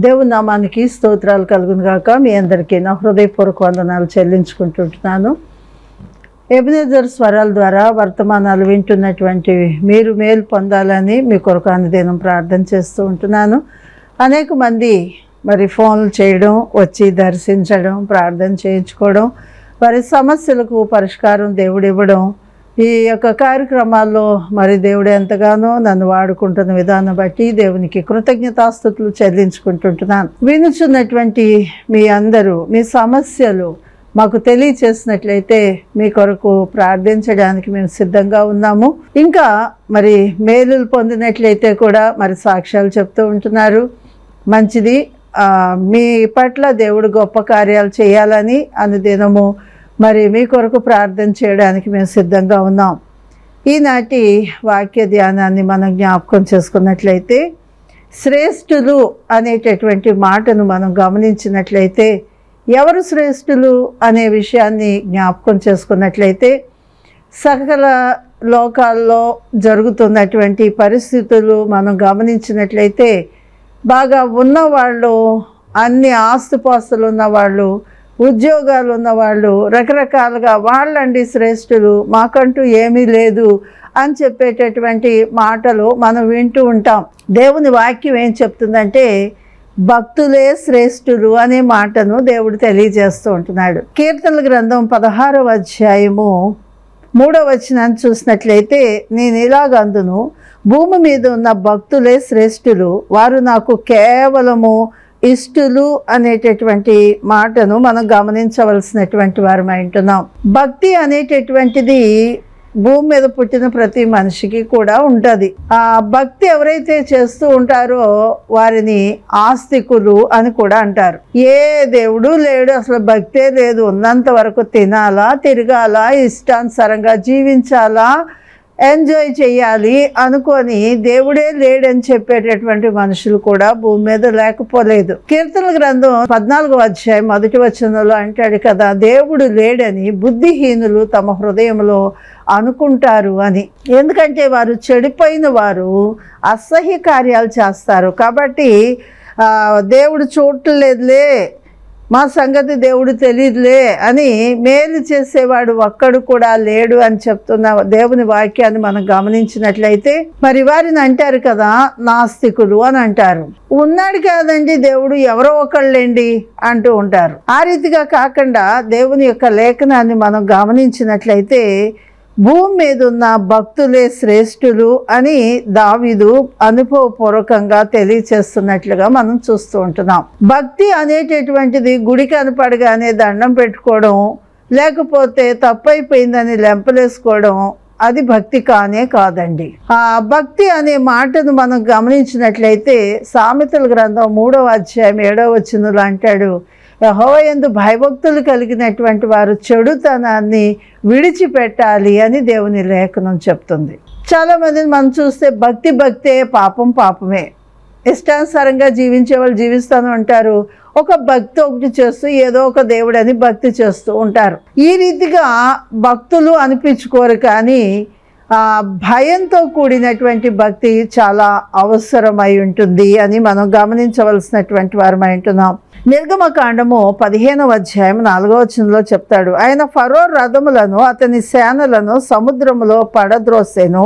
దేవుని నామానికి స్తోత్రాలు కలుగును గాక మీ అందరికీ నా హృదయపూర్వక వందనాలు చెల్లించుకుంటుంటున్నాను ఎబినేజర్ స్వరాల ద్వారా వర్తమానాలు వింటున్నటువంటి మీరు మేలు పొందాలని మీ కొరకు అనుదినం ప్రార్థన చేస్తూ ఉంటున్నాను అనేక మంది మరి ఫోన్లు చేయడం వచ్చి దర్శించడం ప్రార్థన చేయించుకోవడం వారి సమస్యలకు పరిష్కారం దేవుడు ఇవ్వడం ఈ యొక్క కార్యక్రమాల్లో మరి దేవుడు ఎంతగానో నన్ను వాడుకుంటున్న విధానం బట్టి దేవునికి కృతజ్ఞతాస్థుతులు చెల్లించుకుంటుంటున్నాను వినుచున్నటువంటి మీ అందరూ మీ సమస్యలు మాకు తెలియచేసినట్లయితే మీ కొరకు ప్రార్థించడానికి మేము సిద్ధంగా ఉన్నాము ఇంకా మరి మేలులు పొందినట్లయితే కూడా మరి సాక్ష్యాలు చెప్తూ ఉంటున్నారు మంచిది ఆ, మీ పట్ల దేవుడు గొప్ప కార్యాలు చేయాలని అనుదినము మరి మీ కొరకు ప్రార్థన చేయడానికి మేము సిద్ధంగా ఉన్నాం ఈనాటి వాక్య ధ్యానాన్ని మనం జ్ఞాపకం చేసుకున్నట్లయితే శ్రేష్ఠులు అనేటటువంటి మాటను మనం గమనించినట్లయితే ఎవరు శ్రేష్ఠులు అనే విషయాన్ని జ్ఞాపకం చేసుకున్నట్లయితే సకల లోకాల్లో జరుగుతున్నటువంటి పరిస్థితులు మనం గమనించినట్లయితే బాగా ఉన్నవాళ్ళు అన్ని ఆస్తుపాస్తులు ఉన్నవాళ్ళు ఉద్యోగాలు ఉన్నవాళ్ళు రకరకాలుగా వాళ్ళండి శ్రేష్ఠులు మాకంటూ ఏమీ లేదు అని చెప్పేటటువంటి మాటలు మనం వింటూ ఉంటాం దేవుని వాక్యం ఏం చెప్తుందంటే భక్తులే శ్రేష్ఠులు అనే మాటను దేవుడు తెలియజేస్తూ ఉంటున్నాడు కీర్తనల గ్రంథం పదహారవ అధ్యాయము మూడవ వచనాన్ని చూసినట్లయితే నేను ఇలాగందును భూమి మీద ఉన్న భక్తులే శ్రేష్ఠులు వారు నాకు కేవలము ఇష్టులు అనేటటువంటి మాటను మనం గమనించవలసినటువంటి వారమై ఉంటున్నాం భక్తి అనేటటువంటిది భూమి మీద పుట్టిన ప్రతి మనిషికి కూడా ఉంటుంది ఆ భక్తి ఎవరైతే చేస్తూ ఉంటారో వారిని ఆస్తికులు అని కూడా అంటారు ఏ దేవుడు లేడు అసలు భక్తే లేదు ఉన్నంత వరకు తినాలా తిరగాల ఇష్టానుసారంగా జీవించాలా ఎంజాయ్ చేయాలి అనుకొని దేవుడే లేడని చెప్పేటటువంటి మనుషులు కూడా భూమి మీద లేకపోలేదు కీర్తన గ్రంథం పద్నాలుగో అధ్యాయం మొదటి వచనంలో అంటాడు కదా దేవుడు లేడని బుద్ధిహీనులు తమ హృదయంలో అనుకుంటారు అని ఎందుకంటే వారు చెడిపోయిన వారు అసహ్య కార్యాలు చేస్తారు కాబట్టి ఆ, దేవుడు చూడలేదులే మా సంగతి దేవుడు తెలియదులే అని మేలు చేసేవాడు ఒక్కడు కూడా లేడు అని చెప్తున్న దేవుని వాక్యాన్ని మనం గమనించినట్లయితే మరి వారిని అంటారు కదా నాస్తికులు అని అంటారు ఉన్నాడు కాదండి దేవుడు ఎవరో ఒకళ్ళండి అంటూ ఉంటారు ఆ రీతిగా కాకుండా దేవుని యొక్క లేఖనాన్ని మనం గమనించినట్లయితే భూమి మీద ఉన్న భక్తులే శ్రేష్ఠులు అని దావీదు అనుభవపూర్వకంగా తెలియచేస్తున్నట్లుగా మనం చూస్తూ ఉంటున్నాం భక్తి అనేటటువంటిది గుడి కనపడగానే దండం పెట్టుకోవడం లేకపోతే తప్పైపోయిందని లెంపలేసుకోవడం అది భక్తి కానే కాదండి ఆ భక్తి అనే మాటను మనం గమనించినట్లయితే సామెతల గ్రంథం మూడవ అధ్యాయం ఏడవ వచనంలో అంటాడు యెహోవాయందు భయభక్తులు కలిగినటువంటి వారు చెడుతనాన్ని విడిచిపెట్టాలి అని దేవుని లేఖనం చెప్తుంది చాలా మందిని మనం చూస్తే భక్తి భక్తే పాపం పాపమే ఇష్టానుసారంగా జీవించే వాళ్ళు జీవిస్తాను అంటారు ఒక భక్తి ఒకటి చేస్తూ ఏదో ఒక దేవుడు అని భక్తి చేస్తూ ఉంటారు ఈ రీతిగా భక్తులు అనిపించుకోరు కానీ ఆ భయంతో కూడినటువంటి భక్తి చాలా అవసరమై ఉంటుంది అని మనం గమనించవలసినటువంటి వారమై ఉంటున్నాం నిర్గమకాండము పదిహేనవ అధ్యాయం నాలుగవ వచనంలో చెప్తాడు ఆయన ఫరో రథములను అతని సేనలను సముద్రములో పడద్రోసెను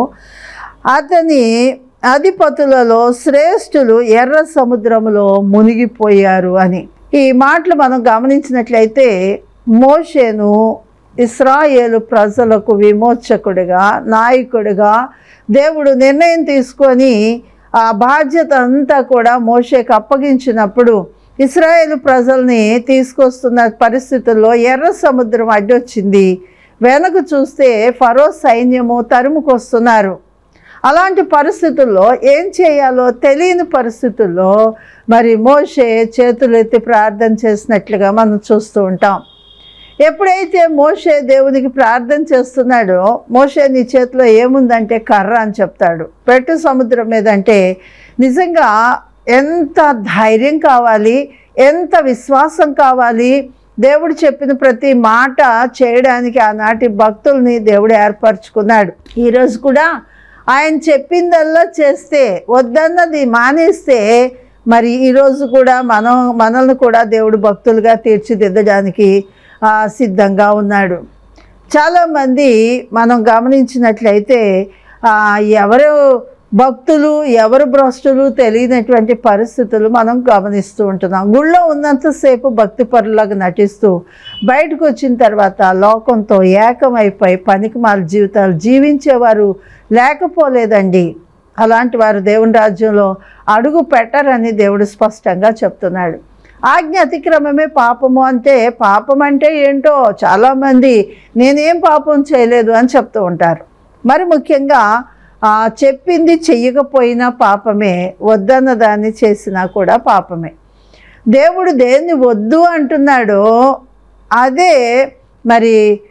అతని అధిపతులలో శ్రేష్ఠులు ఎర్ర సముద్రములో మునిగిపోయారు అని ఈ మాటలు మనం గమనించినట్లయితే మోషేను ఇస్రాయేలు ప్రజలకు విమోచకుడిగా నాయకుడిగా దేవుడు నిర్ణయం తీసుకొని ఆ బాధ్యత అంతా కూడా మోషేకి అప్పగించినప్పుడు ఇస్రాయేలు ప్రజల్ని తీసుకొస్తున్న పరిస్థితుల్లో ఎర్ర సముద్రం అడ్డొచ్చింది వెనక చూస్తే ఫరో సైన్యము తరుముకొస్తున్నారు అలాంటి పరిస్థితుల్లో ఏం చేయాలో తెలియని పరిస్థితుల్లో మరి మోషే చేతులెత్తి ప్రార్థన చేసినట్లుగా మనం చూస్తూ ఉంటాం ఎప్పుడైతే మోషే దేవునికి ప్రార్థన చేస్తున్నాడో మోషే నీ చేతిలో ఏముందంటే కర్ర అని చెప్తాడు పెట్టు సముద్రం మీద అంటే నిజంగా ఎంత ధైర్యం కావాలి ఎంత విశ్వాసం కావాలి దేవుడు చెప్పిన ప్రతి మాట చేయడానికి ఆనాటి భక్తుల్ని దేవుడు ఏర్పరచుకున్నాడు ఈరోజు కూడా ఆయన చెప్పిందల్లా చేస్తే వద్దన్నది మానేస్తే మరి ఈరోజు కూడా మనం మనల్ని కూడా దేవుడు భక్తులుగా తీర్చిదిద్దడానికి ఆ, సిద్ధంగా ఉన్నాడు చాలామంది మనం గమనించినట్లయితే ఆ, ఎవరు భక్తులు ఎవరు భ్రష్టులు తెలియనటువంటి పరిస్థితులు మనం గమనిస్తూ ఉంటున్నాం గుళ్ళో ఉన్నంతసేపు భక్తి పరులాగా నటిస్తూ బయటకు వచ్చిన తర్వాత లోకంతో ఏకమైపోయి పనికిమాల జీవితాలు జీవించేవారు లేకపోలేదండి అలాంటి వారు దేవుని రాజ్యంలో అడుగు పెట్టరని దేవుడు స్పష్టంగా చెప్తున్నాడు ఆజ్ఞ అతిక్రమమే పాపము అంటే పాపం అంటే ఏంటో చాలామంది నేనేం పాపం చేయలేదు అని చెప్తూ ఉంటారు మరి ముఖ్యంగా ఆ, చెప్పింది చెయ్యకపోయినా పాపమే వద్దన్న దాన్ని చేసినా కూడా పాపమే దేవుడు దేన్ని వద్దు అంటున్నాడో అదే మరి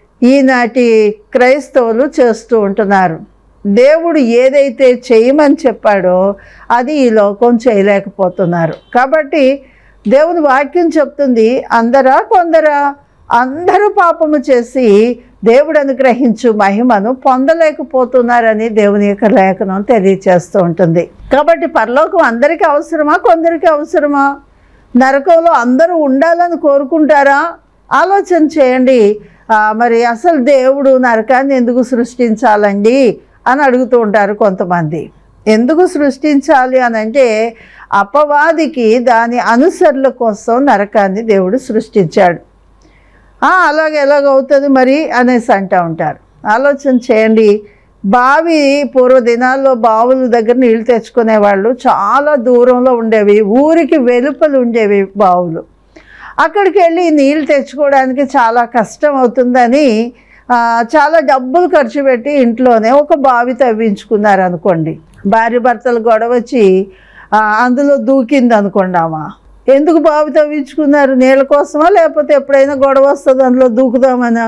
ఈనాటి క్రైస్తవులు చేస్తూ ఉంటున్నారు దేవుడు ఏదైతే చేయమని చెప్పాడో అది ఈ లోకం చేయలేకపోతున్నారు కాబట్టి దేవుని వాక్యం చెప్తుంది అందరా కొందరా అందరూ పాపము చేసి దేవుడు అనుగ్రహించు మహిమను పొందలేకపోతున్నారని దేవుని యొక్క లేఖనం తెలియచేస్తూ ఉంటుంది కాబట్టి పరలోకం అందరికీ అవసరమా కొందరికి అవసరమా నరకంలో అందరూ ఉండాలని కోరుకుంటారా ఆలోచన చేయండి ఆ, మరి అసలు దేవుడు నరకాన్ని ఎందుకు సృష్టించాలండి అని అడుగుతూ ఉంటారు కొంతమంది ఎందుకు సృష్టించాలి అని అంటే అపవాదికి దాని అనుసరుల కోసం నరకాన్ని దేవుడు సృష్టించాడు "ఆ, అలాగే ఎలాగవుతుంది మరి అనేసి అంటూ ఉంటారు ఆలోచన చేయండి బావి పూర్వ దినాల్లో బావుల దగ్గర నీళ్ళు తెచ్చుకునేవాళ్ళు చాలా దూరంలో ఉండేవి ఊరికి వెలుపల ఉండేవి బావులు అక్కడికి వెళ్ళి నీళ్ళు తెచ్చుకోవడానికి చాలా కష్టం అవుతుందని ఆ, చాలా డబ్బులు ఖర్చు పెట్టి ఇంట్లోనే ఒక బావి తవ్వించుకున్నారు అనుకోండి భార్య భర్తలు గొడవ వచ్చి ఆ, అందులో దూకింది అనుకోండామా ఎందుకు బావి తవ్వించుకున్నారు నీళ్ళ కోసమా లేకపోతే ఎప్పుడైనా గొడవ వస్తుంది అందులో దూకుదామనా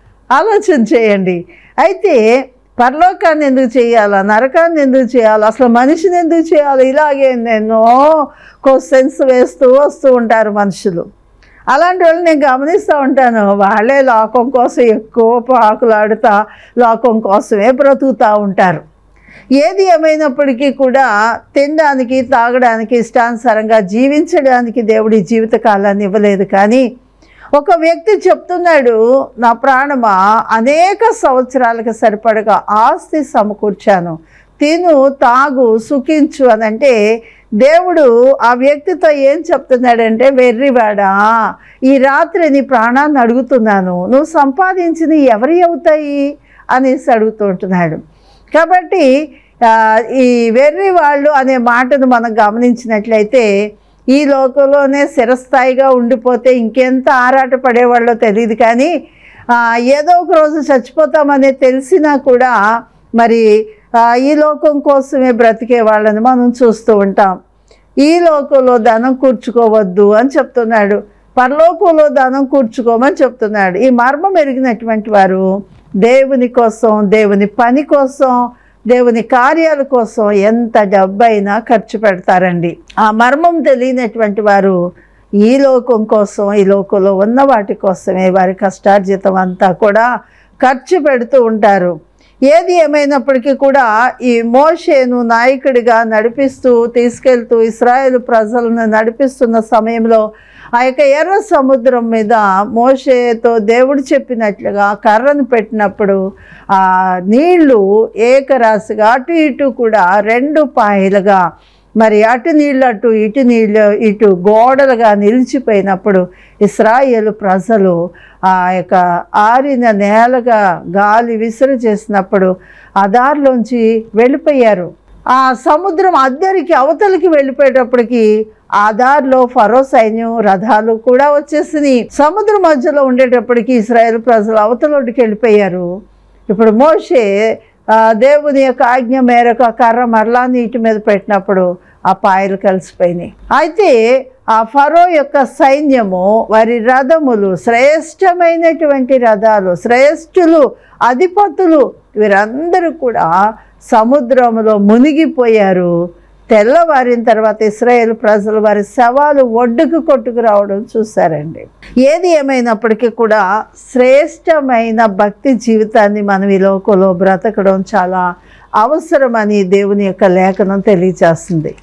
ఆలోచన చేయండి అయితే పరలోకాన్ని ఎందుకు చేయాలా నరకాన్ని ఎందుకు చేయాలి అసలు మనిషిని ఎందుకు చేయాలి ఇలాగే ఎన్నో క్వశ్చన్స్ వేస్తూ వస్తూ ఉంటారు మనుషులు అలాంటి వాళ్ళు నేను గమనిస్తూ ఉంటాను వాళ్ళే లోకం కోసం ఎక్కువ పాకులాడుతా లోకం కోసమే బ్రతుకుతూ ఉంటారు ఏది ఏమైనప్పటికీ కూడా తినడానికి తాగడానికి ఇష్టానుసారంగా జీవించడానికి దేవుడి జీవిత కాలాన్ని ఇవ్వలేదు కానీ ఒక వ్యక్తి చెప్తున్నాడు నా ప్రాణమా అనేక సంవత్సరాలకు సరిపడగా ఆస్తి సమకూర్చాను తిను తాగు సుఖించు అని అంటే దేవుడు ఆ వ్యక్తితో ఏం చెప్తున్నాడంటే వెర్రివాడా ఈ రాత్రి నీ ప్రాణాన్ని అడుగుతున్నాను నువ్వు సంపాదించిన ఎవరి అవుతాయి అనేసి అడుగుతూ ఉంటున్నాడు కాబట్టి ఆ, ఈ వెర్రి వాళ్ళు అనే మాటను మనం గమనించినట్లయితే ఈ లోకంలోనే చిరస్థాయిగా ఉండిపోతే ఇంకెంత ఆరాట పడేవాళ్ళో తెలియదు కానీ ఆ, ఏదో ఒక రోజు చచ్చిపోతామనే తెలిసినా కూడా మరి ఆ, ఈ లోకం కోసమే బ్రతికే వాళ్ళని మనం చూస్తూ ఉంటాం ఈ లోకంలో ధనం కూర్చుకోవద్దు అని చెప్తున్నాడు పరలోకంలో ధనం కూర్చుకోమని చెప్తున్నాడు ఈ మర్మం ఎరిగినటువంటి వారు దేవుని కోసం దేవుని పని కోసం దేవుని కార్యాల కోసం ఎంత డబ్బైనా ఖర్చు పెడతారండి ఆ మర్మం తెలియనటువంటి వారు ఈ లోకం కోసం ఈ లోకంలో ఉన్న వాటి కోసమే వారి కష్టార్జితం అంతా కూడా ఖర్చు పెడుతూ ఉంటారు ఏది ఏమైనప్పటికీ కూడా ఈ మోషేను నాయకుడిగా నడిపిస్తూ తీసుకెళ్తూ ఇస్రాయేల్ ప్రజలను నడిపిస్తున్న సమయంలో ఆ యొక్క ఎర్ర సముద్రం మీద మోషేతో దేవుడు చెప్పినట్లుగా కర్రను పెట్టినప్పుడు ఆ నీళ్లు ఏకరాశిగా అటు ఇటు కూడా రెండు పాయలుగా మరి అటు నీళ్ళు అటు ఇటు నీళ్ళు ఇటు గోడలుగా నిలిచిపోయినప్పుడు ఇస్రాయేలు ప్రజలు ఆ యొక్క ఆరిన నేలగా గాలి విసురు చేసినప్పుడు ఆ దారిలోంచి వెళ్ళిపోయారు ఆ సముద్రం అద్దరికి అవతలికి వెళ్ళిపోయేటప్పటికి ఆ దారిలో ఫరో సైన్యం రథాలు కూడా వచ్చేసినాయి సముద్రం మధ్యలో ఉండేటప్పటికి ఇస్రాయేల్ ప్రజలు అవతలొడ్డుకి వెళ్ళిపోయారు ఇప్పుడు మోషే ఆ, దేవుని యొక్క ఆజ్ఞ మేరకు ఆ కర్ర మరలా నీటి మీద పెట్టినప్పుడు ఆ పాయలు కలిసిపోయినాయి అయితే ఆ ఫరో యొక్క సైన్యము వారి రథములు శ్రేష్టమైనటువంటి రథాలు శ్రేష్ఠులు అధిపతులు వీరందరూ కూడా సముద్రములో మునిగిపోయారు తెల్లవారిన తర్వాత ఇస్రాయేల్ ప్రజలు వారి శవాలు ఒడ్డుకు కొట్టుకు రావడం చూశారండి ఏది ఏమైనప్పటికీ కూడా శ్రేష్టమైన భక్తి జీవితాన్ని మనం ఈ లోకంలో బ్రతకడం చాలా అవసరమని దేవుని యొక్క లేఖనం తెలియచేస్తుంది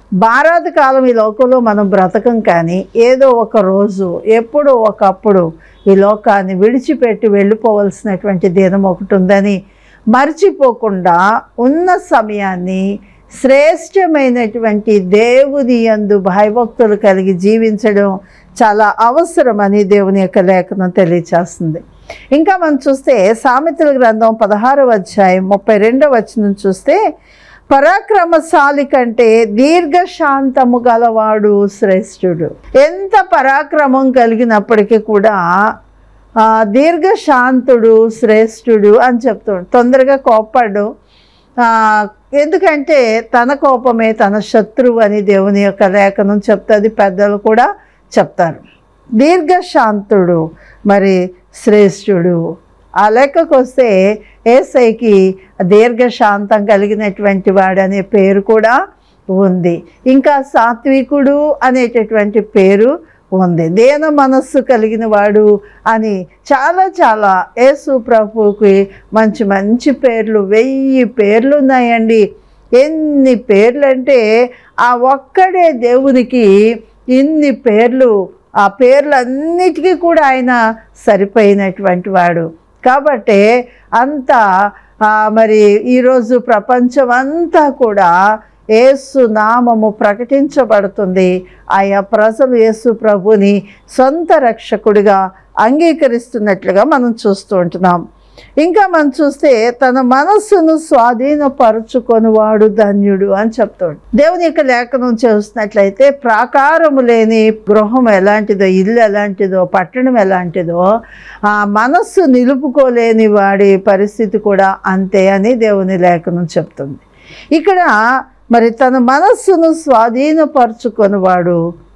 భారత కాలం ఈ లోకంలో మనం బ్రతకం కానీ ఏదో ఒక రోజు ఎప్పుడో ఒకప్పుడు ఈ లోకాన్ని విడిచిపెట్టి వెళ్ళిపోవలసినటువంటి దినం ఒకటి ఉందని మర్చిపోకుండా ఉన్న సమయాన్ని శ్రేష్టమైనటువంటి దేవుని యందు భయభక్తులు కలిగి జీవించడం చాలా అవసరమని దేవుని యొక్క లేఖనం తెలియచేస్తుంది ఇంకా మనం చూస్తే సామెతల గ్రంథం పదహారవ అధ్యాయం ముప్పై రెండవ వచనం చూస్తే పరాక్రమశాలి కంటే దీర్ఘశాంతము గలవాడు శ్రేష్ఠుడు ఎంత పరాక్రమం కలిగినప్పటికీ కూడా ఆ, దీర్ఘశాంతుడు శ్రేష్ఠుడు అని చెప్తాడు తొందరగా కోప్పడు ఆ, ఎందుకంటే తన కోపమే తన శత్రువు అని దేవుని యొక్క లేఖనం చెప్తుంది పెద్దలు కూడా చెప్తారు దీర్ఘశాంతుడు మరి శ్రేష్ఠుడు ఆ లెక్కకు వస్తే ఏసైకి దీర్ఘశాంతం కలిగినటువంటి వాడు అనే పేరు కూడా ఉంది ఇంకా సాత్వికుడు అనేటటువంటి పేరు ఉంది దేన మనస్సు కలిగిన వాడు అని చాలా చాలా యేసు ప్రభువుకి మంచి మంచి పేర్లు వెయ్యి పేర్లు ఉన్నాయండి ఎన్ని పేర్లు అంటే ఆ ఒక్కడే దేవునికి ఇన్ని పేర్లు ఆ పేర్లన్నిటికీ కూడా ఆయన సరిపోయినటువంటి వాడు కాబట్టి అంత ఆ, మరి ఈరోజు ప్రపంచం అంతా కూడా యేసు నామము ప్రకటించబడుతుంది ఆయా ప్రజలు యేసు ప్రభుని సొంత రక్షకుడిగా అంగీకరిస్తున్నట్లుగా మనం చూస్తూ ఉంటున్నాం ఇంకా మనం చూస్తే తన మనస్సును స్వాధీనపరుచుకొని వాడు ధన్యుడు అని చెప్తాడు దేవుని యొక్క లేఖనం చూసినట్లయితే ప్రాకారము లేని గృహం ఎలాంటిదో ఇల్లు ఎలాంటిదో పట్టణం ఎలాంటిదో ఆ మనస్సు నిలుపుకోలేని వాడి పరిస్థితి కూడా అంతే అని దేవుని లేఖనం చెప్తుంది ఇక్కడ మరి తన మనస్సును స్వాధీనపరుచుకొని వాడు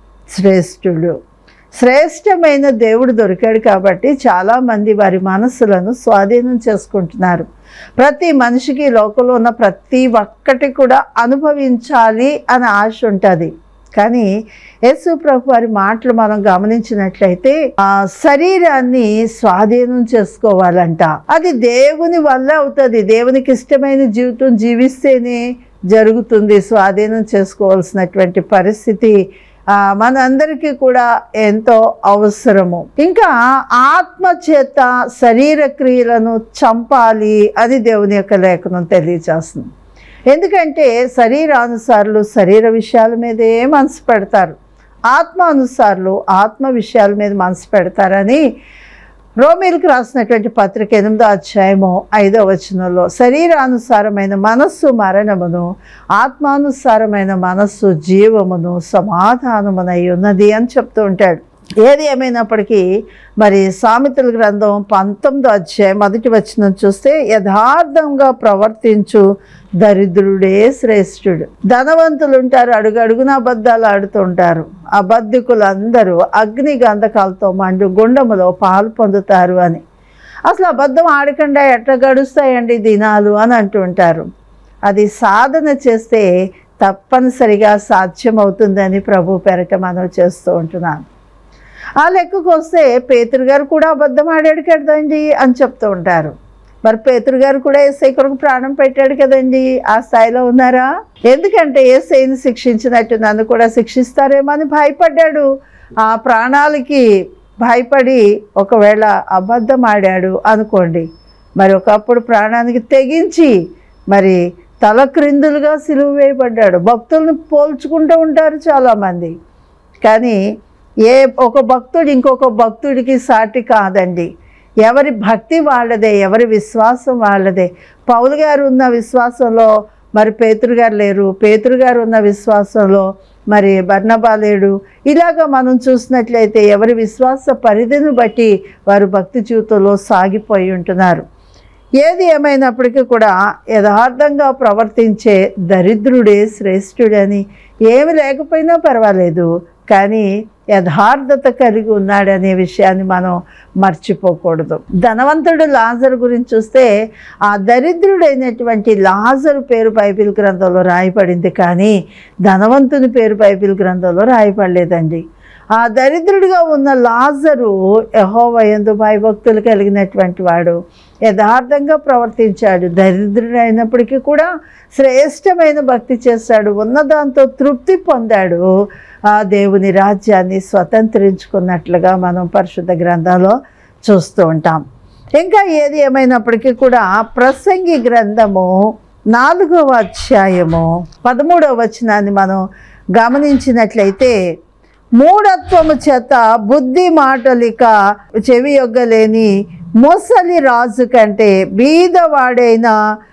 శ్రేష్ఠుడు శ్రేష్టమైన దేవుడు దొరికాడు కాబట్టి చాలామంది వారి మనస్సులను స్వాధీనం చేసుకుంటున్నారు ప్రతి మనిషికి ఈ లోకంలో ఉన్న ప్రతి ఒక్కటి కూడా అనుభవించాలి అని ఆశ ఉంటుంది కానీ యేసు ప్రభు వారి మాటలు మనం గమనించినట్లయితే ఆ శరీరాన్ని స్వాధీనం చేసుకోవాలంట అది దేవుని వల్ల అవుతుంది దేవునికి ఇష్టమైన జీవితం జీవిస్తేనే జరుగుతుంది స్వాధీనం చేసుకోవాల్సినటువంటి పరిస్థితి ఆ, మనందరికీ కూడా ఎంతో అవసరము ఇంకా ఆత్మ చేత శరీర క్రియలను చంపాలి అని దేవుని యొక్క లేఖనం తెలియచేస్తుంది ఎందుకంటే శరీరానుసారులు శరీర విషయాల మీదే మనసు పెడతారు ఆత్మానుసారులు ఆత్మ విషయాల మీద మనసు పెడతారని రోమిల్కి రాసినటువంటి పత్రిక ఎనిమిదో అధ్యాయము ఐదో వచనంలో శరీరానుసారమైన మనస్సు మరణమును ఆత్మానుసారమైన మనస్సు జీవమును సమాధానమునై ఉన్నది అని చెప్తూ ఉంటాడు ఏది ఏమైనప్పటికీ మరి సామెతల గ్రంథం పంతొమ్మిదో అధ్యాయం మొదటి వచనం చూస్తే యథార్థంగా ప్రవర్తించు దరిద్రుడే శ్రేష్ఠుడు ధనవంతులు ఉంటారు అడుగు అడుగున అబద్ధాలు ఆడుతుంటారు అబద్ధికులు అందరూ అగ్ని గంధకాలతో మండు గుండములో పాలు పొందుతారు అని అసలు అబద్ధం ఆడకుండా ఎట్లా గడుస్తాయండి దినాలు అని అంటుంటారు అది సాధన చేస్తే తప్పనిసరిగా సాధ్యమవుతుందని ప్రభు పెరట మనం చేస్తూ ఉంటున్నాను ఆ లెక్కకు వస్తే పేతురు గారు కూడా అబద్ధం ఆడాడు కదండి అని చెప్తూ ఉంటారు మరి పేతురు గారు కూడా ఏసై కొరకు ప్రాణం పెట్టాడు కదండి ఆ స్థాయిలో ఉన్నారా ఎందుకంటే ఏసైని శిక్షించినట్టు నన్ను కూడా శిక్షిస్తారేమో అని భయపడ్డాడు ఆ ప్రాణాలకి భయపడి ఒకవేళ అబద్ధం ఆడాడు అనుకోండి మరి ఒకప్పుడు ప్రాణానికి తెగించి మరి తల క్రిందులుగా సిలువ వేయబడ్డాడు భక్తులను పోల్చుకుంటూ ఉంటారు చాలామంది కానీ ఏ ఒక భక్తుడు ఇంకొక భక్తుడికి సాటి కాదండి ఎవరి భక్తి వాళ్ళదే ఎవరి విశ్వాసం వాళ్ళదే పౌలు గారు ఉన్న విశ్వాసంలో మరి పేతురు గారు లేరు పేతురు గారు ఉన్న విశ్వాసంలో మరి బర్నబా లేడు ఇలాగ మనం చూసినట్లయితే ఎవరి విశ్వాస పరిధిని బట్టి వారు భక్తి జీవితంలో సాగిపోయి ఉంటున్నారు ఏది ఏమైనప్పటికీ కూడా యథార్థంగా ప్రవర్తించే దరిద్రుడే శ్రేష్ఠుడని ఏమి లేకపోయినా పర్వాలేదు కానీ యథార్థత కలిగి ఉన్నాడనే విషయాన్ని మనం మర్చిపోకూడదు ధనవంతుడు లాజరు గురించి చూస్తే ఆ దరిద్రుడైనటువంటి లాజరు పేరు బైబిల్ గ్రంథంలో రాయబడింది కానీ ధనవంతుని పేరు బైబిల్ గ్రంథంలో రాయబడలేదండి ఆ దరిద్రుడిగా ఉన్న లాజరు యహోవ ఎందు భయభక్తులు కలిగినటువంటి వాడు యథార్థంగా ప్రవర్తించాడు దరిద్రుడు అయినప్పటికీ కూడా శ్రేష్టమైన భక్తి చేశాడు ఉన్నదాంతో తృప్తి పొందాడు ఆ దేవుని రాజ్యాన్ని స్వతంత్రించుకున్నట్లుగా మనం పరిశుద్ధ గ్రంథంలో చూస్తూ ఉంటాం ఇంకా ఏది ఏమైనప్పటికీ కూడా ప్రసంగి గ్రంథము నాలుగవ అధ్యాయము పదమూడవ వచనాన్ని మనం గమనించినట్లయితే మూఢత్వము చేత బుద్ధి మాటలిక చెవి యొగ్గలేని ముసలి రాజు కంటే బీదవాడైన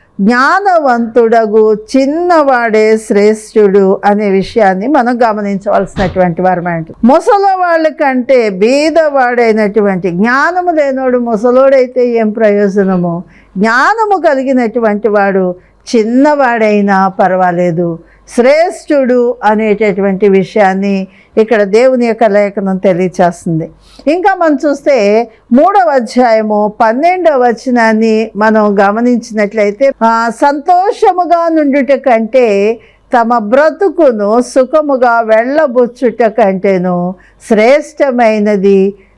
జ్ఞానవంతుడగు చిన్నవాడే శ్రేష్ఠుడు అనే విషయాన్ని మనం గమనించవలసినటువంటి వారమాట ముసలి వాళ్ళ కంటే బీదవాడైనటువంటి జ్ఞానము లేనోడు ముసలోడైతే ఏం ప్రయోజనము జ్ఞానము కలిగినటువంటి వాడు చిన్నవాడైనా పర్వాలేదు శ్రేష్ఠుడు అనేటటువంటి విషయాన్ని ఇక్కడ దేవుని యొక్క లేఖనం తెలియచేస్తుంది ఇంకా మనం చూస్తే మూడవ అధ్యాయము పన్నెండవ వచనాన్ని మనం గమనించినట్లయితే ఆ, సంతోషముగా నుండుట కంటే తమ బ్రతుకును సుఖముగా వెళ్ళబుచ్చుట కంటేను శ్రేష్టమైనది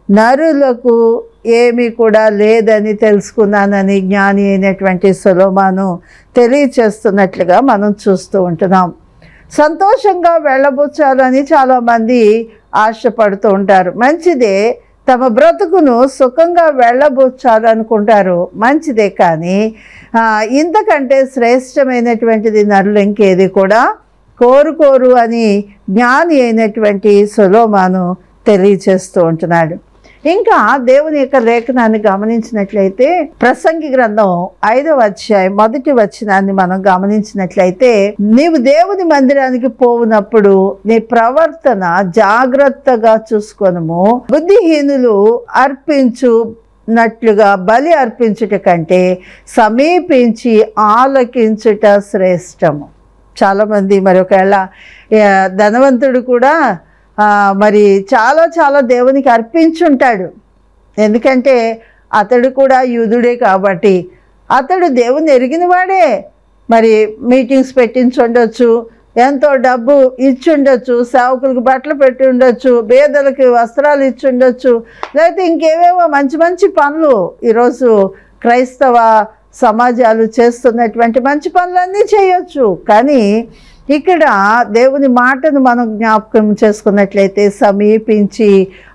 నరులకు ఏమీ కూడా లేదని తెలుసుకున్నానని జ్ఞాని అయినటువంటి సులోమాను తెలియచేస్తున్నట్లుగా మనం చూస్తూ ఉంటున్నాం సంతోషంగా వెళ్ళబుచ్చాలని చాలామంది ఆశపడుతూ ఉంటారు మంచిదే తమ బ్రతుకును సుఖంగా వెళ్ళబుచ్చాలనుకుంటారు మంచిదే కానీ ఆ, ఇంతకంటే శ్రేష్టమైనటువంటిది నరులు ఇంకేది కూడా కోరుకోరు అని జ్ఞాని అయినటువంటి సులోమాను తెలియచేస్తూ ఉంటున్నాడు ఇంకా దేవుని యొక్క లేఖనాన్ని గమనించినట్లయితే ప్రసంగి గ్రంథం ఐదవ అధ్యాయం మొదటి వచనాన్ని మనం గమనించినట్లయితే నీవు దేవుని మందిరానికి పోవునప్పుడు నీ ప్రవర్తన జాగ్రత్తగా చూసుకొనము బుద్ధిహీనులు అర్పించు నట్లుగా బలి అర్పించుట కంటే సమీపించి ఆలకించుట శ్రేష్టము చాలామంది మరి ఒకవేళ ఆ, ధనవంతుడు కూడా ఆ, మరి చాలా చాలా దేవునికి అర్పించుంటాడు ఎందుకంటే అతడు కూడా యూదుడే కాబట్టి అతడు దేవుని ఎరిగిన వాడే మరి మీటింగ్స్ పెట్టించి ఉండొచ్చు ఎంతో డబ్బు ఇచ్చి ఉండొచ్చు సేవకులకు బట్టలు పెట్టి ఉండొచ్చు పేదలకు వస్త్రాలు ఇచ్చి ఉండొచ్చు లేకపోతే ఇంకేవేవో మంచి మంచి పనులు ఈరోజు క్రైస్తవ సమాజాలు చేస్తున్నటువంటి మంచి పనులన్నీ చేయొచ్చు కానీ ఇక్కడ దేవుని మాటను మనం జ్ఞాపకం చేసుకున్నట్లయితే సమీపించి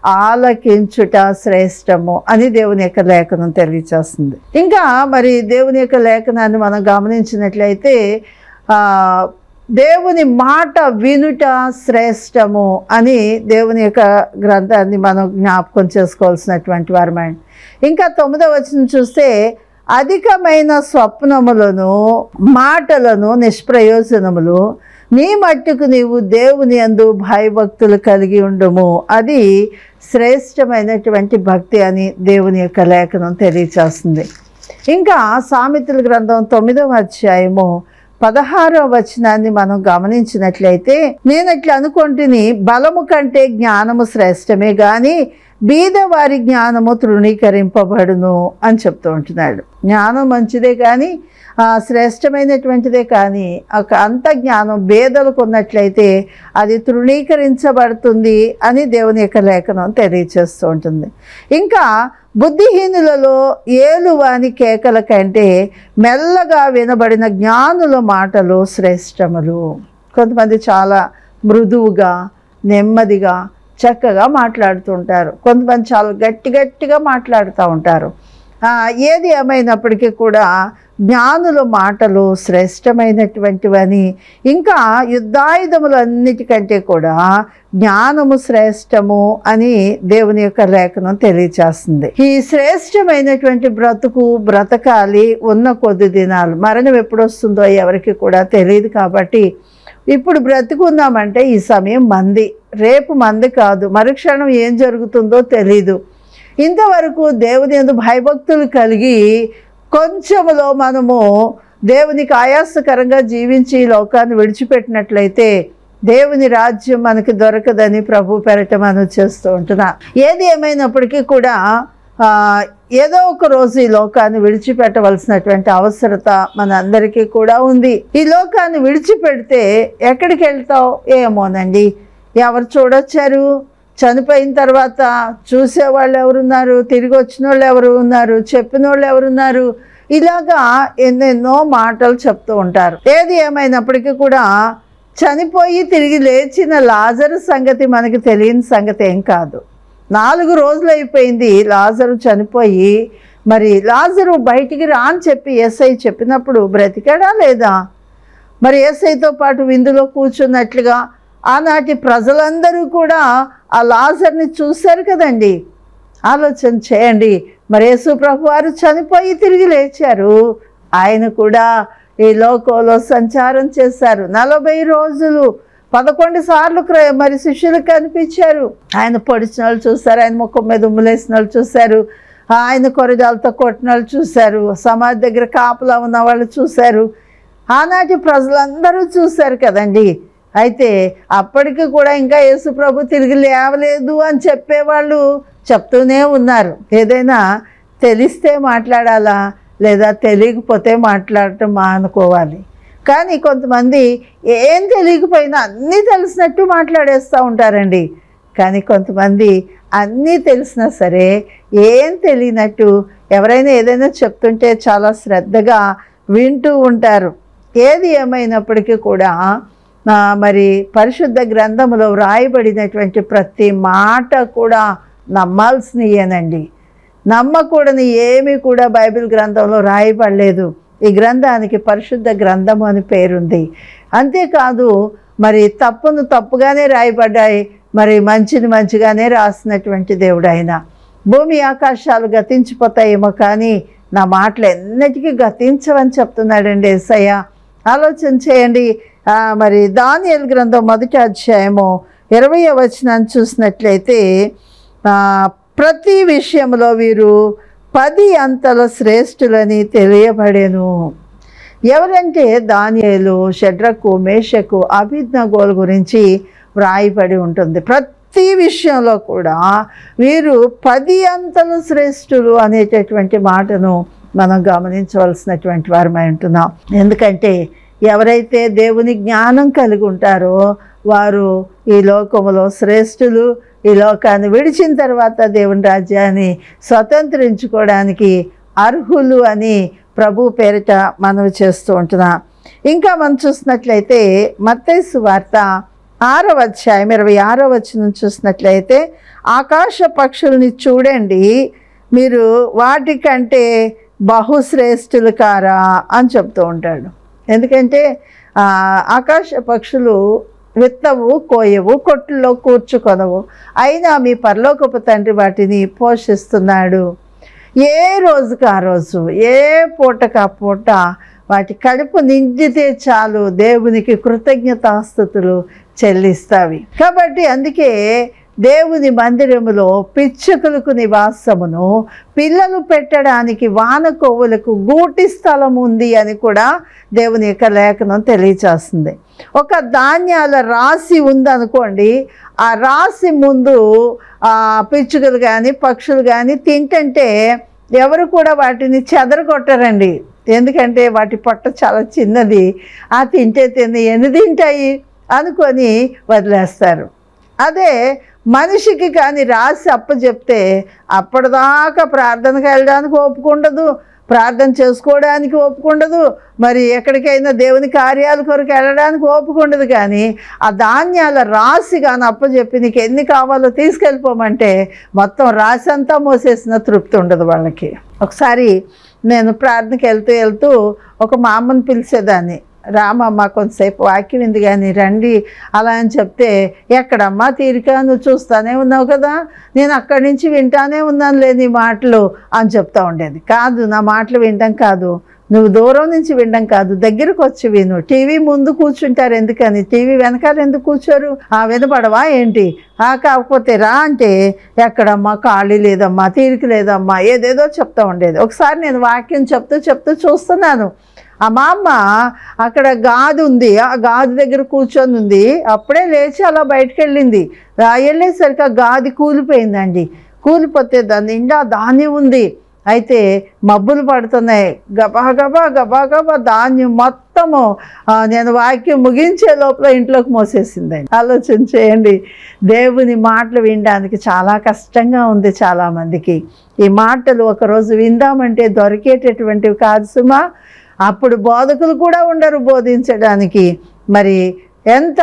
ఆలకించుట శ్రేష్టము అని దేవుని యొక్క లేఖనం తెలియచేస్తుంది ఇంకా మరి దేవుని యొక్క లేఖనాన్ని మనం గమనించినట్లయితే ఆ, దేవుని మాట వినుట శ్రేష్టము అని దేవుని యొక్క గ్రంథాన్ని మనం జ్ఞాపకం చేసుకోవాల్సినటువంటి వారమే ఇంకా తొమ్మిదవ వచనం చూస్తే అధికమైన స్వప్నములను మాటలను నిష్ప్రయోజనములు నీ మట్టుకు నీవు దేవుని అందు భయభక్తులు కలిగి ఉండుము అది శ్రేష్టమైనటువంటి భక్తి అని దేవుని యొక్క లేఖనం తెలియచేస్తుంది ఇంకా సామెతల గ్రంథం తొమ్మిదవ అధ్యాయము పదహారవ వచనాన్ని మనం గమనించినట్లయితే నేను ఇట్లా అనుకుంటుని బలము కంటే జ్ఞానము శ్రేష్టమే గాని బీదవారి జ్ఞానము తృణీకరింపబడును అని చెప్తూ ఉంటున్నాడు జ్ఞానం మంచిదే కానీ ఆ, శ్రేష్టమైనటువంటిదే కానీ ఒక అంత జ్ఞానం బేదలకు ఉన్నట్లయితే అది తృణీకరించబడుతుంది అని దేవుని యొక్క లేఖనం తెలియచేస్తూ ఉంటుంది ఇంకా బుద్ధిహీనులలో ఏలువాని కేకల కంటే మెల్లగా వినబడిన జ్ఞానుల మాటలు శ్రేష్టములు కొంతమంది చాలా మృదువుగా నెమ్మదిగా చక్కగా మాట్లాడుతుంటారు కొంతమంది చాలా గట్టి గట్టిగా మాట్లాడుతూ ఉంటారు ఆ, ఏది ఏమైనప్పటికీ కూడా జ్ఞానుల మాటలు శ్రేష్టమైనటువంటివని ఇంకా యుద్ధాయుధములన్నిటికంటే కూడా జ్ఞానము శ్రేష్టము అని దేవుని యొక్క లేఖనం తెలియచేస్తుంది ఈ శ్రేష్టమైనటువంటి బ్రతుకు బ్రతకాలి ఉన్న కొద్ది దినాలు మరణం ఎప్పుడు వస్తుందో ఎవరికి కూడా తెలియదు కాబట్టి ఇప్పుడు బ్రతుకున్నామంటే ఈ సమయం మంది రేపు మంది కాదు మరుక్షణం ఏం జరుగుతుందో తెలీదు ఇంతవరకు దేవుని ఎందు భయభక్తులు కలిగి కొంచెములో మనము దేవునికి ఆయాసకరంగా జీవించి ఈ లోకాన్ని విడిచిపెట్టినట్లయితే దేవుని రాజ్యం మనకి దొరకదని ప్రభు పెరట మనం చేస్తూ ఉంటున్నా ఏది ఏమైనప్పటికీ కూడా ఆ, ఏదో ఒక రోజు ఈ లోకాన్ని విడిచిపెట్టవలసినటువంటి అవసరత మన అందరికీ కూడా ఉంది ఈ లోకాన్ని విడిచిపెడితే ఎక్కడికి వెళ్తావు ఏమోనండి ఎవరు చూడొచ్చారు చనిపోయిన తర్వాత చూసేవాళ్ళు ఎవరున్నారు తిరిగి వచ్చిన వాళ్ళు ఎవరు ఉన్నారు చెప్పిన వాళ్ళు ఎవరున్నారు ఇలాగా ఎన్నెన్నో మాటలు చెప్తూ ఉంటారు ఏది ఏమైనప్పటికీ కూడా చనిపోయి తిరిగి లేచిన లాజరు సంగతి మనకి తెలియని సంగతి ఏం కాదు నాలుగు రోజులు అయిపోయింది లాజరు చనిపోయి మరి లాజరు బయటికి రా అని చెప్పి ఎస్ఐ చెప్పినప్పుడు బ్రతికాడా లేదా మరి ఏసైతో పాటు విందులో కూర్చున్నట్లుగా ఆనాటి ప్రజలందరూ కూడా ఆ లాజర్ని చూశారు కదండి ఆలోచన చేయండి మరి యేసు ప్రభు వారు చనిపోయి తిరిగి లేచారు ఆయన కూడా ఈ లోకంలో సంచారం చేశారు నలభై రోజులు పదకొండు సార్లు క్ర- మరి శిష్యులు కనిపించారు ఆయన పొడిచిన వాళ్ళు చూశారు ఆయన ముఖం మీద ఉమ్ములేసిన వాళ్ళు చూశారు ఆయన కొరజాలతో కొట్టిన వాళ్ళు చూశారు సమాధి దగ్గర కాపలా ఉన్న వాళ్ళు చూశారు ఆనాటి ప్రజలందరూ చూశారు కదండి అయితే అప్పటికి కూడా ఇంకా యేసు ప్రభు తిరిగి లేవలేదు అని చెప్పేవాళ్ళు చెప్తూనే ఉన్నారు ఏదైనా తెలిస్తే మాట్లాడాలా లేదా తెలియకపోతే మాట్లాడటం మానుకోవాలి కానీ కొంతమంది ఏం తెలియకపోయినా అన్నీ తెలిసినట్టు మాట్లాడేస్తూ ఉంటారండి కానీ కొంతమంది అన్నీ తెలిసినా సరే ఏం తెలియనట్టు ఎవరైనా ఏదైనా చెప్తుంటే చాలా శ్రద్ధగా వింటూ ఉంటారు ఏది ఏమైనప్పటికీ కూడా ఆ, మరి పరిశుద్ధ గ్రంథములో వ్రాయబడినటువంటి ప్రతి మాట కూడా నమ్మాల్సినయేనండి నమ్మకూడని ఏమీ కూడా బైబిల్ గ్రంథంలో రాయబడలేదు ఈ గ్రంథానికి పరిశుద్ధ గ్రంథము అని పేరుంది అంతేకాదు మరి తప్పును తప్పుగానే రాయబడ్డాయి మరి మంచిని మంచిగానే రాసినటువంటి దేవుడు ఆయన భూమి ఆకాశాలు గతించిపోతాయేమో కానీ నా మాటలు ఎన్నటికీ గతించవని చెప్తున్నాడండి ఎస్ఐయ ఆలోచన చేయండి ఆ, మరి దానియల్ గ్రంథం మొదటి అధ్యాయము ఇరవై వచనాన్ని చూసినట్లయితే ఆ, ప్రతి విషయంలో వీరు పది అంతల శ్రేష్ఠులని తెలియబడేను ఎవరంటే దానియేలు షడ్రకు మేషకు అభిజ్ఞగోల్ గురించి వ్రాయబడి ఉంటుంది ప్రతి విషయంలో కూడా వీరు పది అంతలు శ్రేష్ఠులు అనేటటువంటి మాటను మనం గమనించవలసినటువంటి వారమై ఉంటున్నాం ఎందుకంటే ఎవరైతే దేవుని జ్ఞానం కలిగి ఉంటారో వారు ఈ లోకములో శ్రేష్ఠులు ఈ లోకాన్ని విడిచిన తర్వాత దేవుని రాజ్యాన్ని స్వతంత్రించుకోవడానికి అర్హులు అని ప్రభు పేరిట మనవి చేస్తూ ఉంటున్నా ఇంకా మనం చూసినట్లయితే మత్తైసు వార్త ఆరవ అధ్యాయం ఇరవై ఆరో వచనం చూసినట్లయితే ఆకాశ పక్షుల్ని చూడండి మీరు వాటికంటే బహుశ్రేష్ఠులు కారా అని చెప్తూ ఉంటాడు ఎందుకంటే ఆ, ఆకాశ పక్షులు విత్తవు కోయవు కొట్టుల్లో కూర్చుకొనవు అయినా మీ పరలోకపు తండ్రి వాటిని పోషిస్తున్నాడు ఏ రోజుకి ఆ రోజు ఏ పూటకు ఆ పూట వాటి కడుపు నిండితే చాలు దేవునికి కృతజ్ఞతాస్థుతులు చెల్లిస్తావి కాబట్టి అందుకే దేవుని మందిరములో పిచ్చుకలకు నివాసమును పిల్లలు పెట్టడానికి వాన కొవ్వులకు గూటి స్థలం ఉంది అని కూడా దేవుని యొక్క లేఖనం తెలియచేస్తుంది ఒక ధాన్యాల రాశి ఉందనుకోండి ఆ రాశి ముందు ఆ పిచ్చుకలు కానీ పక్షులు కానీ తింటుంటే ఎవరు కూడా వాటిని చెదరగొట్టరండి ఎందుకంటే వాటి పొట్ట చాలా చిన్నది ఆ తింటే తిని ఎన్ని తింటాయి అనుకొని వదిలేస్తారు అదే మనిషికి కానీ రాసి అప్పచెప్తే అప్పటిదాకా ప్రార్థనకు వెళ్ళడానికి ఒప్పుకుండదు ప్రార్థన చేసుకోవడానికి ఒప్పుకుండదు మరి ఎక్కడికైనా దేవుని కార్యాల కొరకు వెళ్ళడానికి ఒప్పుకుండదు కానీ ఆ ధాన్యాల రాసి కానీ అప్పచెప్పి నీకు ఎన్ని కావాలో తీసుకెళ్ళిపోమంటే మొత్తం రాసి అంతా మోసేసిన తృప్తి ఉండదు వాళ్ళకి ఒకసారి నేను ప్రార్థనకి వెళ్తూ వెళ్తూ ఒక మా అమ్మని పిలిచేదాన్ని రామమ్మ కొంతసేపు వాక్యం ఉంది కానీ రండి అలా అని చెప్తే ఎక్కడమ్మా తీరిక నువ్వు చూస్తానే ఉన్నావు కదా నేను అక్కడి నుంచి వింటానే ఉన్నాను లేని మాటలు అని చెప్తా ఉండేది కాదు నా మాటలు వినడం కాదు నువ్వు దూరం నుంచి వినడం కాదు దగ్గరకు వచ్చి విను టీవీ ముందు కూర్చుంటారు ఎందుకని టీవీ వెనకాల ఎందుకు కూర్చోరు ఆ వినపడవా ఏంటి ఆ కాకపోతే రా అంటే ఎక్కడమ్మా ఖాళీ లేదమ్మా తీరిక లేదమ్మా ఏదేదో చెప్తా ఉండేది ఒకసారి నేను వాక్యం చెప్తూ చెప్తూ చూస్తున్నాను ఆ మా అమ్మ అక్కడ గాది ఉంది ఆ గాది దగ్గర కూర్చొని ఉంది అప్పుడే లేచి అలా బయటకు వెళ్ళింది ఆ వెళ్ళేసరికి ఆ గాది కూలిపోయిందండి కూలిపోతే దాని నిండా ధాన్యం ఉంది అయితే మబ్బులు పడుతున్నాయి గబా గబా గబా గబా ధాన్యం మొత్తము ఆ, నేను వాక్యం ముగించే లోపల ఇంట్లోకి మోసేసిందండి ఆలోచన చేయండి దేవుని మాటలు వినడానికి చాలా కష్టంగా ఉంది చాలామందికి ఈ మాటలు ఒకరోజు విందామంటే దొరికేటటువంటివి కాదు సుమా అప్పుడు బోధకులు కూడా ఉండరు బోధించడానికి మరి ఎంత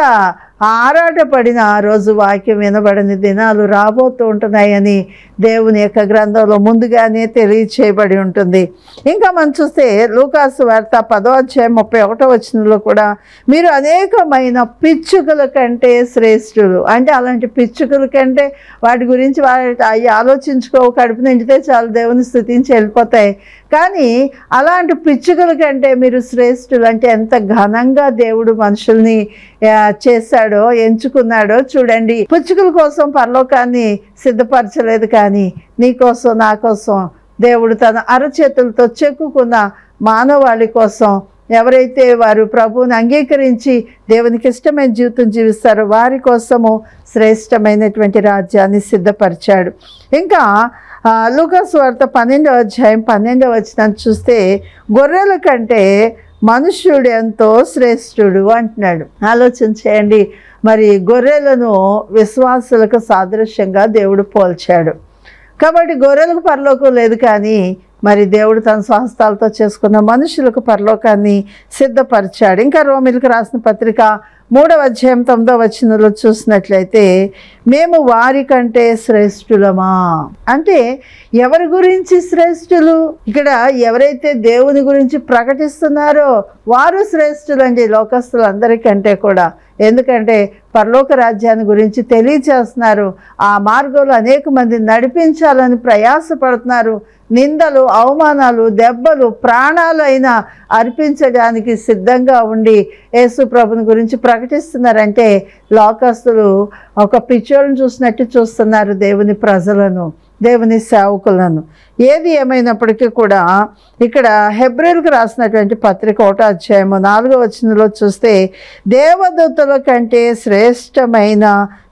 ఆరాటపడిన ఆ రోజు వాక్యం వినబడని దినాలు రాబోతూ ఉంటున్నాయని దేవుని యొక్క గ్రంథంలో ముందుగానే తెలియచేయబడి ఉంటుంది ఇంకా మనం చూస్తే లూకాసు వార్త పదో అధ్యాయం ముప్పై ఒకటో వచనంలో కూడా మీరు అనేకమైన పిచ్చుకల కంటే శ్రేష్ఠులు అంటే అలాంటి పిచ్చుకల కంటే వాటి గురించి వాటి అవి ఆలోచించుకో కడుపు నిండితే చాలు దేవుని స్థుతించి వెళ్ళిపోతాయి కానీ అలాంటి పిచ్చుకల కంటే మీరు శ్రేష్ఠులు అంటే ఎంత ఘనంగా దేవుడు మనుషుల్ని ఆ, చేశాడో ఎంచుకున్నాడో చూడండి పిచ్చుకల కోసం పరలోకాన్ని సిద్ధపరచలేదు కానీ నీ కోసం నా కోసం దేవుడు తన అరచేతులతో చెక్కుకున్న మానవాళి కోసం ఎవరైతే వారు ప్రభువుని అంగీకరించి దేవునికి ఇష్టమైన జీవితం జీవిస్తారో వారి కోసము శ్రేష్టమైనటువంటి రాజ్యాన్ని సిద్ధపరిచాడు ఇంకా ఆ, లూకాస్ వార్త పన్నెండవ అధ్యాయం పన్నెండవ వచనం చూస్తే గొర్రెల కంటే మనుష్యుడు ఎంతో శ్రేష్ఠుడు అంటున్నాడు ఆలోచన చేయండి మరి గొర్రెలను విశ్వాసులకు సాదృశ్యంగా దేవుడు పోల్చాడు కాబట్టి గొర్రెలకు పరలోకం లేదు కానీ మరి దేవుడు తన స్వహస్తాలతో చేసుకున్న మనుషులకు పరలోకాన్ని సిద్ధపరిచాడు ఇంకా రోమిలకు రాసిన పత్రిక మూడవ అధ్యాయం తొమ్మిదవ వచనంలో చూసినట్లయితే మేము వారి కంటే శ్రేష్ఠులమా అంటే ఎవరి గురించి శ్రేష్ఠులు ఇక్కడ ఎవరైతే దేవుని గురించి ప్రకటిస్తున్నారో వారు శ్రేష్ఠులండి లోకస్తులందరికంటే కూడా ఎందుకంటే పరలోక రాజ్యాన్ని గురించి తెలియచేస్తున్నారు ఆ మార్గంలో అనేక మంది నడిపించాలని ప్రయాసపడుతున్నారు నిందలు అవమానాలు దెబ్బలు ప్రాణాలైనా అర్పించడానికి సిద్ధంగా ఉండి యేసు ప్రభుని గురించి ప్రకటిస్తున్నారంటే లోకస్తులు ఒక పిచ్చోళ్ళని చూసినట్టు చూస్తున్నారు దేవుని ప్రజలను దేవుని సేవకులను ఏది ఏమైనప్పటికీ కూడా ఇక్కడ హెబ్రిల్కి రాసినటువంటి పత్రిక ఒకటో అధ్యాయము నాలుగో వచనంలో చూస్తే దేవదూతల కంటే శ్రేష్టమైన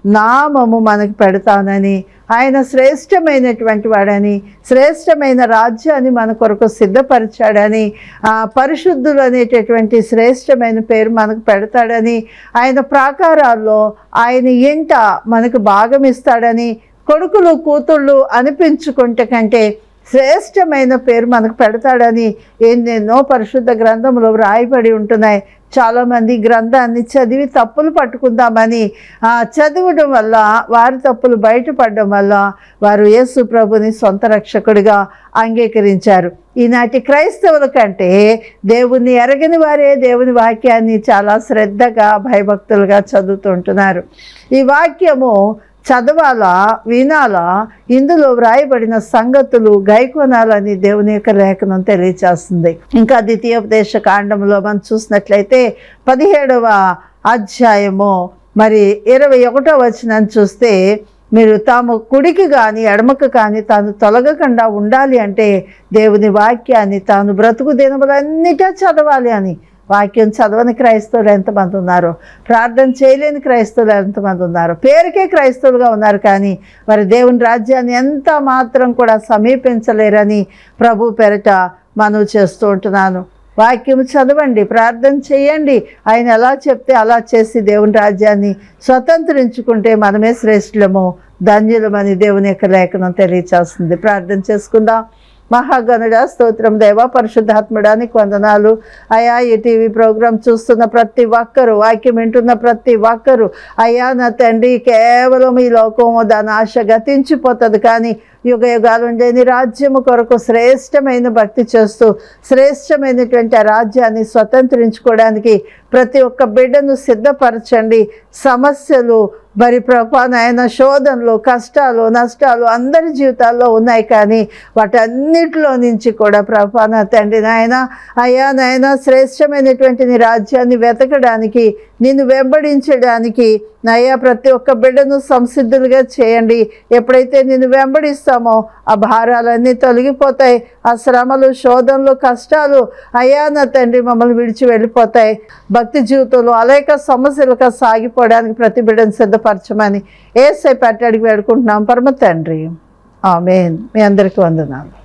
నామము మనకు పెడతానని ఆయన శ్రేష్టమైనటువంటి వాడని శ్రేష్టమైన రాజ్యాన్ని మన కొరకు సిద్ధపరిచాడని ఆ పరిశుద్ధులు అనేటటువంటి శ్రేష్టమైన పేరు మనకు పెడతాడని ఆయన ప్రాకారాల్లో ఆయన ఇంట మనకు భాగం ఇస్తాడని కొడుకులు కూతుళ్ళు అనిపించుకుంటే కంటే శ్రేష్టమైన పేరు మనకు పెడతాడని ఎన్నెన్నో పరిశుద్ధ గ్రంథంలో వ్రాయబడి ఉంటున్నాయి చాలామంది గ్రంథాన్ని చదివి తప్పులు పట్టుకుందామని ఆ, చదవడం వల్ల వారి తప్పులు బయటపడడం వల్ల వారు యేసు ప్రభుని సొంత రక్షకుడిగా అంగీకరించారు ఈనాటి క్రైస్తవుల కంటే దేవుణ్ణి ఎరగని వారే దేవుని వాక్యాన్ని చాలా శ్రద్ధగా భయభక్తులుగా చదువుతుంటున్నారు ఈ వాక్యము చదవాలా వినాలా ఇందులో వ్రాయబడిన సంగతులు గైకొనాలని దేవుని యొక్క లేఖనం తెలియచేస్తుంది ఇంకా ద్వితీయోపదేశ కాండంలో మనం చూసినట్లయితే పదిహేడవ అధ్యాయము మరి ఇరవై ఒకటో వచనం చూస్తే మీరు తాము కుడికి కానీ ఎడమకు కానీ తాను తొలగకుండా ఉండాలి అంటే దేవుని వాక్యాన్ని తాను బ్రతుకు దినములన్నిటా చదవాలి అని వాక్యం చదవని క్రైస్తవులు ఎంతమంది ఉన్నారు ప్రార్థన చేయలేని క్రైస్తవులు ఎంతమంది ఉన్నారు పేరుకే క్రైస్తవులుగా ఉన్నారు కానీ వారి దేవుని రాజ్యాన్ని ఎంత మాత్రం కూడా సమీపించలేరని ప్రభు పెరట మనవి చేస్తూ ఉంటున్నాను వాక్యం చదవండి ప్రార్థన చేయండి ఆయన ఎలా చెప్తే అలా చేసి దేవుని రాజ్యాన్ని స్వతంత్రించుకుంటే మనమే శ్రేష్ఠులము ధన్యులమని దేవుని యొక్క లేఖనం తెలియచేస్తుంది ప్రార్థన చేసుకుందాం మహాగణుడ స్తోత్రం దేవ పరిశుద్ధాత్మడానికి వందనాలు అయా ఈ టీవీ ప్రోగ్రాం చూస్తున్న ప్రతి ఒక్కరు వాక్యం వింటున్న ప్రతి ఒక్కరు అయ్యా నా తండ్రి కేవలం ఈ లోకము దాని ఆశ గతించిపోతుంది కానీ యుగ యుగాలు ఉండే నీ రాజ్యము కొరకు శ్రేష్టమైన భక్తి చేస్తూ శ్రేష్టమైనటువంటి ఆ రాజ్యాన్ని స్వతంత్రించుకోవడానికి ప్రతి ఒక్క బిడ్డను సిద్ధపరచండి సమస్యలు మరి ప్రభా నాయన శోధనలు కష్టాలు నష్టాలు అందరి జీవితాల్లో ఉన్నాయి కానీ వాటన్నిటిలో నుంచి కూడా ప్రభా నా తండ్రి నాయన అయ్యా నాయన శ్రేష్టమైనటువంటి నీ రాజ్యాన్ని వెతకడానికి నిన్ను వెంబడించడానికి అయ్యా ప్రతి ఒక్క బిడ్డను సంసిద్ధులుగా చేయండి ఎప్పుడైతే నిన్ను వెంబడిస్తామో ఆ భారాలన్నీ తొలగిపోతాయి ఆ శ్రమలు శోధనలు కష్టాలు అయ్యా నా తండ్రి మమ్మల్ని విడిచి వెళ్ళిపోతాయి భక్తి జీవితంలో అనేక సమస్యలుగా సాగిపోవడానికి ప్రతి బిడ్డను సిద్ధపరచమని ఏసై పెట్టడికి వేడుకుంటున్నాం పరమ తండ్రి ఆమెన్ మీ అందరికీ వందనాలు